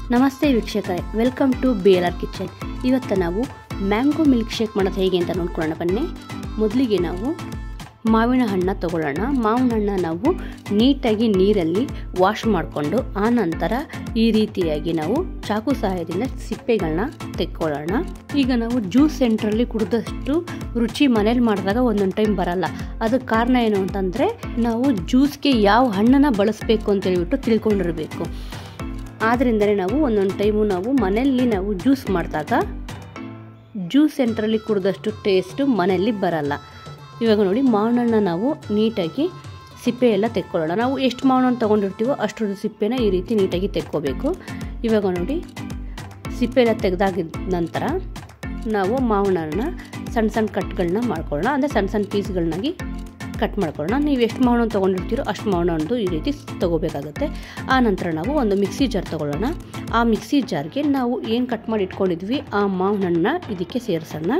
ನಮಸ್ತೆ ವೀಕ್ಷಕರೇ welcome to B L R kitchen ಇವತ್ತು ನಾವು ಮ್ಯಾಂಗೋ ಮಿಲ್ಕ್ ಶೇಕ್ ಮಾಡೋದು ಹೇಗೆ ಅಂತ ನೋಡ್ಕೊಳ್ಳೋಣ ಬನ್ನಿ ಮೊದಲಿಗೆ ನಾವು ಮಾವಿನ ಹಣ್ಣು ತಗೊಳ್ಳೋಣ ಮಾವಿನ ಹಣ್ಣು ನಾವು ನೀಟಾಗಿ ನೀರಲ್ಲಿ ವಾಶ್ ಮಾಡಿಕೊಂಡು ಆನಂತರ ಈ ರೀತಿಯಾಗಿ ನಾವು ಚಾಕು ಸಹಾಯದಿಂದ ಸಿಪ್ಪೆಗಳನ್ನ ತೆಕ್ಕೊಳ್ಳೋಣ ಈಗ ನಾವು ಜ್ಯೂಸ್ ಸೆಂಟ್ರಲ್ಲಿ ಕುಡಿದಷ್ಟು ರುಚಿ ಮನೇಲಿ ಮಾಡಿದಾಗ ಒಂದೊಂದು ಟೈಮ್ ಬರಲ್ಲ ಅದಕ್ಕೆ ಕಾರಣ ಏನು ಅಂತಂದರೆ ನಾವು ಜ್ಯೂಸ್ಗೆ ಯಾವ ಹಣ್ಣನ್ನು ಬಳಸಬೇಕು ಅಂತ ಹೇಳ್ಬಿಟ್ಟು ತಿಳ್ಕೊಂಡಿರಬೇಕು ಆದ್ದರಿಂದಲೇ ನಾವು ಒಂದೊಂದು ಟೈಮು ನಾವು ಮನೆಯಲ್ಲಿ ನಾವು ಜ್ಯೂಸ್ ಮಾಡಿದಾಗ ಜ್ಯೂಸ್ ಸೆಂಟ್ರಲ್ಲಿ ಕುಡಿದಷ್ಟು ಟೇಸ್ಟು ಮನೆಯಲ್ಲಿ ಬರಲ್ಲ ಇವಾಗ ನೋಡಿ ಮಾವಿನ ಹಣ್ಣು ನಾವು ನೀಟಾಗಿ ಸಿಪ್ಪೆ ಎಲ್ಲ ತೆಕ್ಕೊಳ್ಳೋಣ ನಾವು ಎಷ್ಟು ಮಾವಿನ ಹಣ್ಣು ತೊಗೊಂಡಿರ್ತೀವೋ ಅಷ್ಟರದ್ದು ಸಿಪ್ಪೆನ ಈ ರೀತಿ ನೀಟಾಗಿ ತೆಕ್ಕೋಬೇಕು ಇವಾಗ ನೋಡಿ ಸಿಪ್ಪೆ ಎಲ್ಲ ತೆಗೆದಾಗಿದ ನಂತರ ನಾವು ಮಾವಿನ ಹಣ್ಣನ್ನ ಸಣ್ಣ ಸಣ್ಣ ಕಟ್ಗಳನ್ನ ಮಾಡ್ಕೊಳ್ಳೋಣ ಅಂದರೆ ಸಣ್ಣ ಸಣ್ಣ ಪೀಸ್ಗಳನ್ನಾಗಿ ಕಟ್ ಮಾಡ್ಕೊಳ್ಳೋಣ ನೀವು ಎಷ್ಟು ಮಾವಿನ ಹಣ್ಣು ತೊಗೊಂಡಿರ್ತೀರೋ ಅಷ್ಟು ಮಾವಿನ ಹಣ್ಣು ಈ ರೀತಿ ತೊಗೋಬೇಕಾಗುತ್ತೆ ಆ ನಂತರ ನಾವು ಒಂದು ಮಿಕ್ಸಿ ಜಾರ್ ತೊಗೊಳ್ಳೋಣ ಆ ಮಿಕ್ಸಿ ಜಾರ್ಗೆ ನಾವು ಏನು ಕಟ್ ಮಾಡಿ ಇಟ್ಕೊಂಡಿದ್ವಿ ಆ ಮಾವಿನ ಹಣ್ಣನ್ನ ಇದಕ್ಕೆ ಸೇರಿಸೋಣ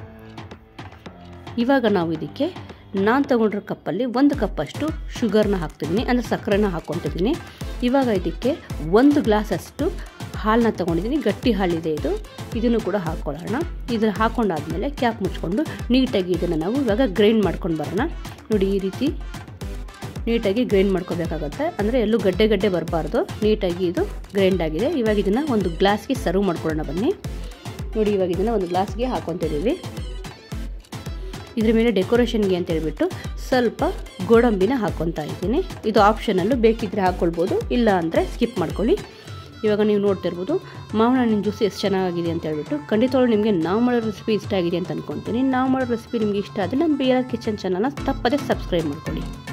ಇವಾಗ ನಾವು ಇದಕ್ಕೆ ನಾನು ತೊಗೊಂಡಿರೋ ಕಪ್ಪಲ್ಲಿ ಒಂದು ಕಪ್ಪಷ್ಟು ಶುಗರ್ನ ಹಾಕ್ತಿದ್ದೀನಿ ಅಂದರೆ ಸಕ್ಕರೆನ ಹಾಕ್ಕೊತಿದ್ದೀನಿ ಇವಾಗ ಇದಕ್ಕೆ ಒಂದು ಗ್ಲಾಸಷ್ಟು ಹಾಲನ್ನ ತೊಗೊಂಡಿದ್ದೀನಿ ಗಟ್ಟಿ ಹಾಲಿದೆ ಇದು ಇದನ್ನು ಕೂಡ ಹಾಕ್ಕೊಳ್ಳೋಣ ಇದನ್ನು ಹಾಕ್ಕೊಂಡಾದ್ಮೇಲೆ ಕ್ಯಾಪ್ ಮುಚ್ಕೊಂಡು ನೀಟಾಗಿ ಇದನ್ನು ನಾವು ಇವಾಗ ಗ್ರೈಂಡ್ ಮಾಡ್ಕೊಂಡು ಬರೋಣ ನೋಡಿ ಈ ರೀತಿ ನೀಟಾಗಿ ಗ್ರೈಂಡ್ ಮಾಡ್ಕೋಬೇಕಾಗತ್ತೆ ಅಂದರೆ ಎಲ್ಲೂ ಗಡ್ಡೆ ಗಡ್ಡೆ ಬರಬಾರ್ದು ನೀಟಾಗಿ ಇದು ಗ್ರೈಂಡ್ ಆಗಿದೆ ಇವಾಗ ಇದನ್ನು ಒಂದು ಗ್ಲಾಸ್ಗೆ ಸರ್ವ್ ಮಾಡ್ಕೊಳ್ಳೋಣ ಬನ್ನಿ ನೋಡಿ ಇವಾಗ ಇದನ್ನು ಒಂದು ಗ್ಲಾಸ್ಗೆ ಹಾಕ್ಕೊತಿದ್ದೀವಿ ಇದ್ರ ಮೇಲೆ ಡೆಕೋರೇಷನ್ಗೆ ಅಂತ ಹೇಳ್ಬಿಟ್ಟು ಸ್ವಲ್ಪ ಗೋಡಂಬಿನ ಹಾಕ್ಕೊತಾ ಇದ್ದೀನಿ ಇದು ಆಪ್ಷನಲ್ಲು ಬೇಕಿದ್ದರೆ ಹಾಕ್ಕೊಳ್ಬೋದು ಇಲ್ಲ ಅಂದರೆ ಸ್ಕಿಪ್ ಮಾಡ್ಕೊಳ್ಳಿ ಇವಾಗ ನೀವು ನೋಡ್ತಿರ್ಬೋದು ಮಾವಿನ ಹಣ್ಣಿನ ಜ್ಯೂಸ್ ಎಷ್ಟು ಚೆನ್ನಾಗಿದೆ ಅಂತ ಹೇಳ್ಬಿಟ್ಟು ಖಂಡಿತವಾಗ್ಲೂ ನಿಮಗೆ ನಾವು ಮಾಡೋ ರೆಸಿಪಿ ಇಷ್ಟ ಆಗಿದೆ ಅಂತ ಅಂದ್ಕೊತೀನಿ ನಾವು ಮಾಡೋ ರೆಸಿಪಿ ನಿಮಗೆ ಇಷ್ಟ ಆದರೆ ನಮ್ಮ ಬಿ ಆರ್ ಕಿಚನ್ ಚಾನಲ್ನ ತಪ್ಪದೇ ಸಬ್ಸ್ಕ್ರೈಬ್ ಮಾಡ್ಕೊಳ್ಳಿ